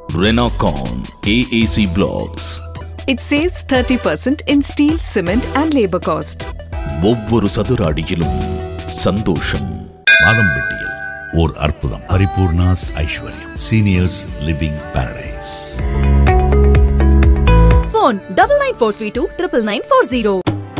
Renocon AAC Blocks It saves 30% in steel, cement, and labor cost. ஒவ்வொரு சதுர அடியிலும் சந்தோஷம் மாதம்பட்டியில் ஓர் அற்புதம் Paripoorna's Aishwaryam seniors living paradise Phone double nine four three two triple nine four zero.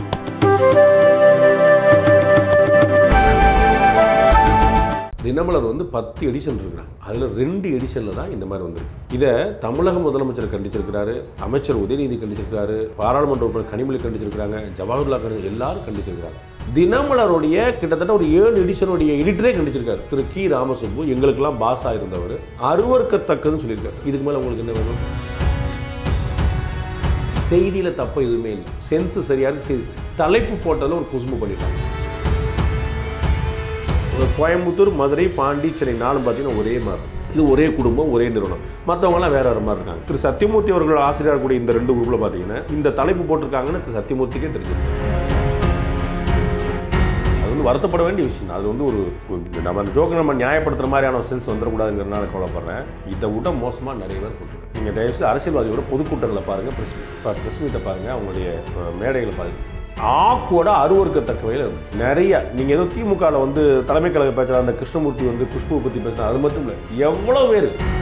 Dinamalar வந்து பத்து edition இருக்கிறாங்க அதில் ரெண்டு எடிஷனில் தான் இந்த மாதிரி வந்திருக்கு இதை தமிழக முதலமைச்சர் கண்டிச்சிருக்கிறாரு அமைச்சர் உதயநிதி கண்டிச்சிருக்காரு பாராளுமன்ற உறுப்பினர் கனிமொழி கண்டிச்சிருக்கிறாங்க ஜவஹர்லால் கண்டி எல்லாரும் கண்டிச்சிருக்கிறாங்க தினமலருடைய கிட்டத்தட்ட ஒரு ஏழு எடிஷனுடைய எடிட்டரே கண்டிச்சிருக்காரு திரு கி ராமசுப்பு எங்களுக்கெல்லாம் பாஸாக இருந்தவர் அருவறுக்கத்தக்கதுன்னு சொல்லியிருக்காரு இதுக்கு மேலே உங்களுக்கு என்ன வேணும் செய்தியில் தப்பு எதுவுமே இல்லை சென்ஸ் சரியாக செய்தி தலைப்பு போட்டதில் ஒரு குசும்பு பண்ணிட்டாங்க கோயம்புத்தூர் மதுரை பாண்டி சென்னை நாலும் பார்த்தீங்கன்னா ஒரே மாதிரி இருக்கும். இது ஒரே குடும்பம் ஒரே நிறுவனம் மற்றவங்களாம் வேற வேறு மாதிரி இருக்காங்க திரு சத்தியமூர்த்தி அவர்கள் ஆசிரியர் கூடிய இந்த ரெண்டு குரூப்பில் பார்த்தீங்கன்னா இந்த தலைப்பு போட்டிருக்காங்கன்னு திரு சத்தியமூர்த்திக்கே தெரிஞ்சிருக்கு அது வந்து வருத்தப்பட வேண்டிய விஷயம் அது வந்து ஒரு ஒரு- நம்ம அந்த ஜோக்கை நம்ம நியாயப்படுத்துற மாதிரியான ஒரு சென்ஸ் வந்துடக்கூடாதுங்கிறனால கவலைப்படுறேன் இதை விட மோசமாக நிறைய பேர் போட்டுருக்காங்க நீங்கள் தயவுசெய்து அரசியல்வாதியோட பொதுக்கூட்டங்களை பாருங்கள் ப்ரெஸ் ப்ரெஸ் மீட்டை பாருங்கள் அவங்களுடைய அஹ், மேடைகளை பாருங்கள் ஆக்கோட அருவறுக்கத்தக்க வகையில் இருக்கு. நிறைய நீங்கள் ஏதோ திமுகவில் வந்து தலைமை கழக பேசுகிற அந்த கிருஷ்ணமூர்த்தி வந்து குஷ்புவை பற்றி பேசுனா அது மட்டும் இல்லை எவ்வளோ பேர்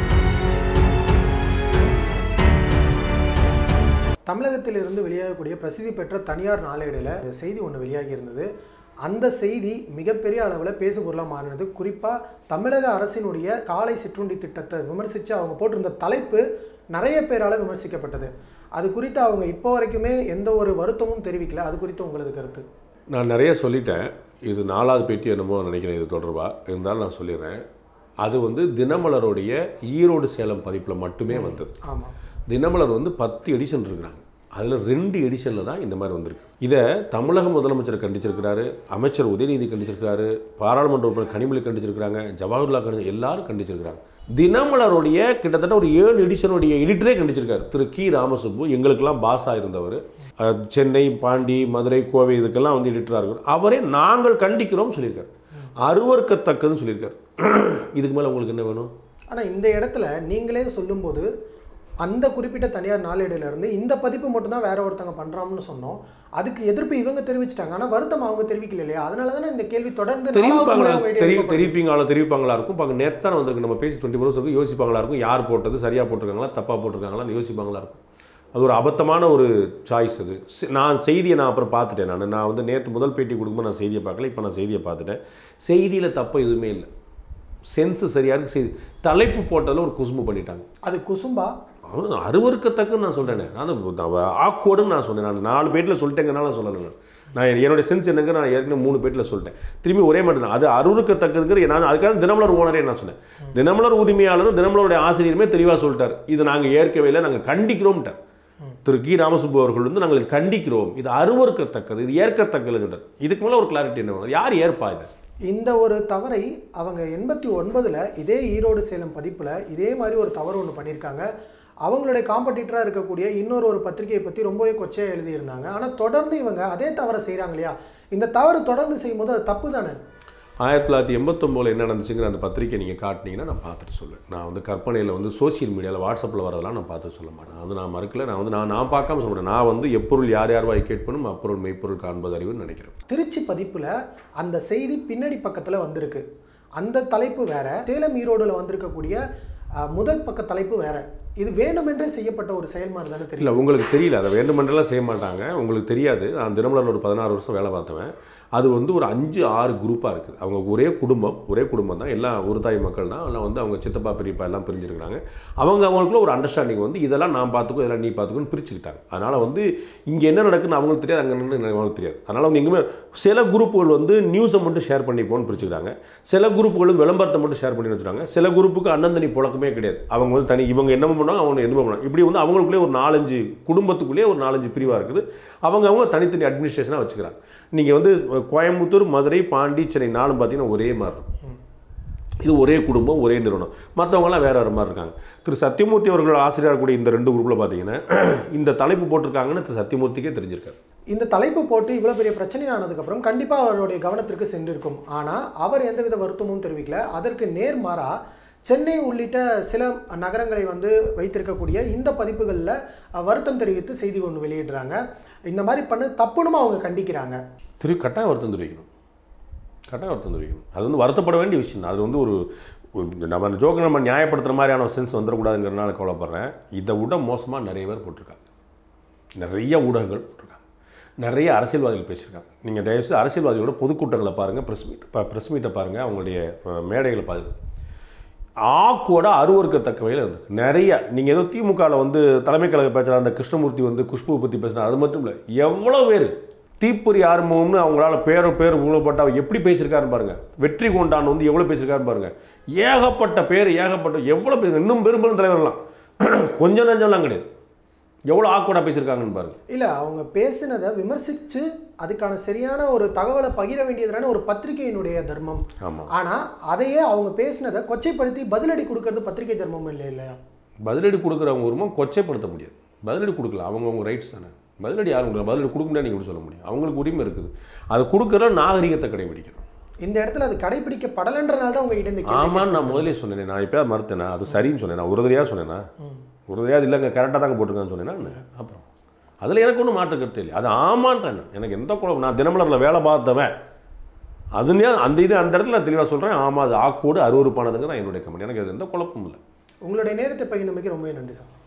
தமிழகத்திலிருந்து வெளியாகக்கூடிய பிரசித்தி பெற்ற தனியார் நாளேடில் செய்தி ஒன்று வெளியாகி இருந்தது அந்த செய்தி மிகப்பெரிய அளவில் பேசுபொருளாக மாறினது குறிப்பாக தமிழக அரசினுடைய காலை சிற்றுண்டி திட்டத்தை விமர்சித்து அவங்க போட்டிருந்த தலைப்பு நிறைய பேரால் விமர்சிக்கப்பட்டது அது குறித்து அவங்க இப்போ வரைக்குமே எந்த ஒரு வருத்தமும் தெரிவிக்கல அது குறித்து உங்களது கருத்து நான் நிறைய சொல்லிட்டேன் இது நாலாவது பேட்டி என்னமோ நினைக்கிறேன் இது தொடர்பாக இருந்தாலும் நான் சொல்லிடுறேன் அது வந்து தினமலருடைய ஈரோடு சேலம் பதிப்பில் மட்டுமே வந்தது ஆமாம் தினமலர் வந்து பத்து எடிஷன் இருக்கிறாங்க அதில் ரெண்டு எடிஷனில் தான் இந்த மாதிரி வந்திருக்கு இதை தமிழக முதலமைச்சர் கண்டிச்சிருக்கிறாரு அமைச்சர் உதயநிதி கண்டிச்சிருக்காரு பாராளுமன்ற உறுப்பினர் கனிமொழி கண்டிச்சிருக்கிறாங்க ஜவஹர்லால் கண்டி எல்லாரும் கண்டிச்சிருக்கிறாங்க தினமலருடைய கிட்டத்தட்ட ஒரு ஏழு எடிஷனுடைய எடிட்டரே கண்டிச்சிருக்காரு திரு கி ராமசுப்பு எங்களுக்கெல்லாம் பாஸாக இருந்தவர் அஹ், சென்னை பாண்டி மதுரை கோவை இதுக்கெல்லாம் வந்து எடிட்டராக இருக்கார் அவரே நாங்கள் கண்டிக்கிறோம் சொல்லியிருக்காரு அருவறுக்கத்தக்கதுன்னு சொல்லியிருக்காரு இதுக்கு மேலே உங்களுக்கு என்ன வேணும் ஆனால் இந்த இடத்துல நீங்களே சொல்லும்போது அந்த குறிப்பிட்ட தனியார் நாளேடுல இருந்து இந்த பதிப்பு மட்டும்தான் வேற ஒருத்தங்க பண்றாங்கன்னு சொன்னோம் அதுக்கு எதிர்ப்பு இவங்க தெரிவிச்சிட்டாங்க ஆனா வருத்தம் அவங்க தெரிவிக்கல இல்லையா அதனால தானே இந்த கேள்வி தொடர்ந்து நாலாவது தெரிவிப்பாங்களா முறையா உங்ககிட்ட தெரி எழுப்பப்படுது. தெரிவிப்பீங்களா தெரிவிப்பாங்களா இருக்கும் பாங்க நேற்று தான் வந்திருக்கு நம்ம பேசி டுவெண்ட்டி ஃபோர் இருக்கு யோசிப்பாங்களா இருக்கும் யார் போட்டது சரியாக போட்டிருக்காங்களா தப்பாக போட்டிருக்காங்களான்னு யோசிப்பாங்களா இருக்கும் அது ஒரு அபத்தமான ஒரு சாய்ஸ் அது சி- நான் செய்தியை நான் அப்புறம் பார்த்துட்டேன் நான் நான் வந்து நேற்று முதல் பேட்டி கொடுக்கும்போது நான் செய்தியை பார்க்கல இப்போ நான் செய்தியை பார்த்துட்டேன் செய்தியில் தப்பு எதுவுமே இல்லை சென்ஸ் சரியாக இருக்கு செய்தி தலைப்பு போட்டதில் ஒரு குசும்பு பண்ணிட்டாங்க அது குசும்பா அவன் அருவறுக்கத்தக்குன்னு நான் சொல்கிறேனே நான் ஆக்கோடுன்னு நான் சொன்னேன் நான் நாலு பேட்டில் சொல்லிட்டேங்கனால சொல்லலை நான் நான் என்னுடைய சென்ஸ் என்னங்க நான் ஏற்கனவே மூணு பேட்டில் சொல்லிட்டேன் திரும்பி ஒரே மட்டும் தான் அது அருவறுக்கத்தக்கதுங்கிற நான் அதுக்காக தினமலர் ஓனரே நான் சொன்னேன் தினமலர் உரிமையாளரும் தினமலருடைய ஆசிரியருமே தெளிவாக சொல்லிட்டார் இது நாங்கள் ஏற்கவே இல்லை நாங்கள் கண்டிக்கிறோம்ட்டார் திரு கி ராமசுப்பு அவர்கள் வந்து நாங்கள் இதை கண்டிக்கிறோம் இது அருவறுக்கத்தக்கது இது ஏற்கத்தக்கதுன்றார் இதுக்கு மேலே ஒரு கிளாரிட்டி என்ன வேணும்? யார் ஏற்பா இது இந்த ஒரு தவறை அவங்க எண்பத்தி ஒன்பதுல இதே ஈரோடு சேலம் பதிப்புல இதே மாதிரி ஒரு தவறு ஒன்று பண்ணியிருக்காங்க அவங்களுடைய காம்படிட்டராக இருக்கக்கூடிய இன்னொரு ஒரு பத்திரிகையை பற்றி ரொம்பவே கொச்சையாக எழுதியிருந்தாங்க ஆனால் தொடர்ந்து இவங்க அதே தவறை செய்கிறாங்க இல்லையா இந்த தவறு தொடர்ந்து செய்யும்போது அது தப்பு தானே ஆயிரத்தி தொள்ளாயிரத்தி எண்பத்தொம்போதில் என்ன நடந்துச்சுங்கிற அந்த பத்திரிக்கை நீங்கள் காட்டினீங்கன்னா நான் பார்த்துட்டு சொல்லுவேன் நான் வந்து கற்பனையில் வந்து சோஷியல் மீடியாவில் வாட்ஸ்அப்பில் வரதெல்லாம் நான் பார்த்து சொல்ல மாட்டேன் அது நான் மறுக்கல நான் வந்து நான் நான் பார்க்காம சொல்ல மாட்டேன் நான் வந்து எப்பொருள் யார் யார் வாய் கேட்பனும் அப்பொருள் மெய்ப்பொருள் காண்பது அறிவுன்னு நினைக்கிறேன் திருச்சி பதிப்புல அந்த செய்தி பின்னாடி பக்கத்துல வந்திருக்கு அந்த தலைப்பு வேற சேலம் ஈரோடுல வந்திருக்கக்கூடிய அஹ், முதல் பக்க தலைப்பு வேற இது வேண்டுமென்றே செய்யப்பட்ட ஒரு செயல்மாறு தானே இல்லை தெரியல உங்களுக்கு தெரியல அதை வேண்டுமென்றெல்லாம் செய்ய மாட்டாங்க உங்களுக்கு தெரியாது நான் தினமலரில் ஒரு பதினாறு வருஷம் வேலை பார்த்தவன் அது வந்து ஒரு அஞ்சு ஆறு குரூப்பாக இருக்குது அவங்க ஒரே குடும்பம் ஒரே குடும்பம் தான் எல்லாம் ஒரு தாய் மக்கள் தான் எல்லாம் வந்து அவங்க சித்தப்பா பெரியப்பா எல்லாம் பிரிஞ்சிருக்கிறாங்க அவங்க அவங்களுக்குள்ள ஒரு அண்டர்ஸ்டாண்டிங் வந்து இதெல்லாம் நான் பார்த்துக்கோ இதெல்லாம் நீ பார்த்துக்கோன்னு பிரிச்சுக்கிட்டாங்க அதனால் வந்து இங்கே என்ன நடக்குன்னு அவங்களுக்கு தெரியாது அங்கே என்ன அவங்களுக்கு தெரியாது அதனால் வந்து எங்குமே சில குரூப்புகள் வந்து நியூஸை மட்டும் ஷேர் பண்ணிப்போன்னு பிரிச்சுக்கிறாங்க சில குரூப்புகள் விளம்பரத்தை மட்டும் ஷேர் பண்ணி வச்சுருக்காங்க சில குரூப்புக்கு அண்ணந்தனி புழக்கமே கிடையாது அவங்க வந்து தனி இவங்க என்னமோ பண்ணுவாங்க அவங்க என்னமோ பண்ணுவாங்க இப்படி வந்து அவங்களுக்குள்ளே ஒரு நாலஞ்சு குடும்பத்துக்குள்ளேயே ஒரு நாலஞ்சு பிரிவாக இருக்குது அவங்க அவங்க தனித்தனி அட்மினிஸ்ட்ரேஷனாக வச்சுக்கிறாங்க நீங்கள் வந்து கோயம்புத்தூர் மதுரை பாண்டி சென்னை நாலும் பார்த்தீங்கன்னா ஒரே மாதிரி இருக்கும் இது ஒரே குடும்பம் ஒரே நிறுவனம் மற்றவங்களாம் வேற வேறு மாதிரி இருக்காங்க திரு சத்தியமூர்த்தி அவர்கள் ஆசிரியர் கூடிய இந்த ரெண்டு குரூப்பில் பார்த்தீங்கன்னா இந்த தலைப்பு போட்டிருக்காங்கன்னு திரு சத்தியமூர்த்திக்கே தெரிஞ்சிருக்காரு இந்த தலைப்பு போட்டு இவ்வளோ பெரிய பிரச்சனையானதுக்கப்புறம் கண்டிப்பாக அவருடைய கவனத்திற்கு சென்றிருக்கும் ஆனால் அவர் எந்தவித வருத்தமும் தெரிவிக்கல அதற்கு நேர்மாறா சென்னை உள்ளிட்ட சில நகரங்களை வந்து வைத்திருக்கக்கூடிய இந்த பதிப்புகளில் வருத்தம் தெரிவித்து செய்தி ஒன்று வெளியிடுறாங்க இந்த மாதிரி பண்ணு தப்புனுமா அவங்க கண்டிக்கிறாங்க திருப்பி கட்டாயம் வருத்தம் தெரிவிக்கணும் கட்டாயம் வருத்தம் தெரிவிக்கணும் அது வந்து வருத்தப்பட வேண்டிய விஷயம் தான். அது வந்து ஒரு ஒரு நம்ம அந்த ஜோக்கை நம்ம நியாயப்படுத்துகிற மாதிரியான ஒரு சென்ஸ் வந்துடக்கூடாதுங்கிறனால கவலைப்படுறேன் இதை விட மோசமாக நிறைய பேர் போட்டிருக்காங்க நிறைய ஊடகங்கள் போட்டிருக்காங்க நிறைய அரசியல்வாதிகள் பேசியிருக்காங்க நீங்கள் தயவுசெய்து அரசியல்வாதிகளோட பொதுக்கூட்டங்களை பாருங்கள் ப்ரெஸ் மீட் ப்ரெஸ் மீட்டை பாருங்கள் அவங்களுடைய அஹ், மேடைகளை பாருங்கள் ஆக்கோட அருவறுக்கத்தக்க வகையில் இருந்தது நிறைய நீங்கள் ஏதோ திமுகவில் வந்து தலைமை கழக பேசுகிற அந்த கிருஷ்ணமூர்த்தி வந்து குஷ்புவை பற்றி பேசினார் அது மட்டும் இல்லை எவ்வளோ பேர் தீப்பொறி ஆரம்பம்னு அவங்களால பேர பேர் ஊழப்பட்ட அவர் எப்படி பேசியிருக்காருன்னு பாருங்க வெற்றி கொண்டான் வந்து எவ்வளோ பேசியிருக்காருன்னு பாருங்க ஏகப்பட்ட பேர் ஏகப்பட்ட எவ்வளோ பேர் இன்னும் பெரும் பெரும் தலைவர்லாம் கொஞ்சம் நஞ்சம்லாம் கிடையாது எவ்வளோ ஆக்கோடா பேசியிருக்காங்கன்னு பாருங்க இல்லை அவங்க பேசினதை விமர்சித்து அதுக்கான சரியான ஒரு தகவலை பகிர வேண்டியதுதானே ஒரு பத்திரிகையினுடைய தர்மம் ஆமாம் ஆனால் அதையே அவங்க பேசினதை கொச்சைப்படுத்தி பதிலடி கொடுக்கறது பத்திரிகை தர்மம் இல்லை இல்லையா பதிலடி கொடுக்குறவங்க உரிமை கொச்சைப்படுத்த முடியாது பதிலடி கொடுக்கலாம் அவங்கவுங்க ரைட்ஸ் தானே பதிலடி யாரும் கொடுக்கல பதிலடி கொடுக்க முடியாது நீங்கள் எப்படி சொல்ல முடியும் அவங்களுக்கு உரிமை இருக்குது அது கொடுக்குற நாகரிகத்தை கடைபிடிக்கணும் இந்த இடத்துல அது கடைபிடிக்கப்படலைன்றனால தான் உங்க இடம் ஆமான்னு நான் முதலே சொன்னேனே நான் இப்போ மறுத்தேனா அது சரின்னு சொன்னேன் நான் உறுதியாக சொன்னேனா உறுதியாக அது இல்லைங்க கரெக்டாக தாங்க போட்டிருக்கான்னு சொன்னேன்னா என்ன? அப்புறம் அதில் எனக்கு ஒன்றும் மாற்று கருத்து இல்லை அது ஆமான்றேன் நான். எனக்கு எந்த குழப்பம் நான் தினமலரில் வேலை பார்த்தவன் அதுலேயே அந்த இது அந்த இடத்துல நான் தெளிவாக சொல்கிறேன் ஆமாம் அது ஆக்கோடு அருவறுப்பானதுங்க நான் என்னுடைய கம்பெனி எனக்கு அது எந்த குழப்பமும் இல்லை உங்களுடைய நேரத்தை பகிர்ந்தமைக்கு ரொம்பவே நன்றி சார்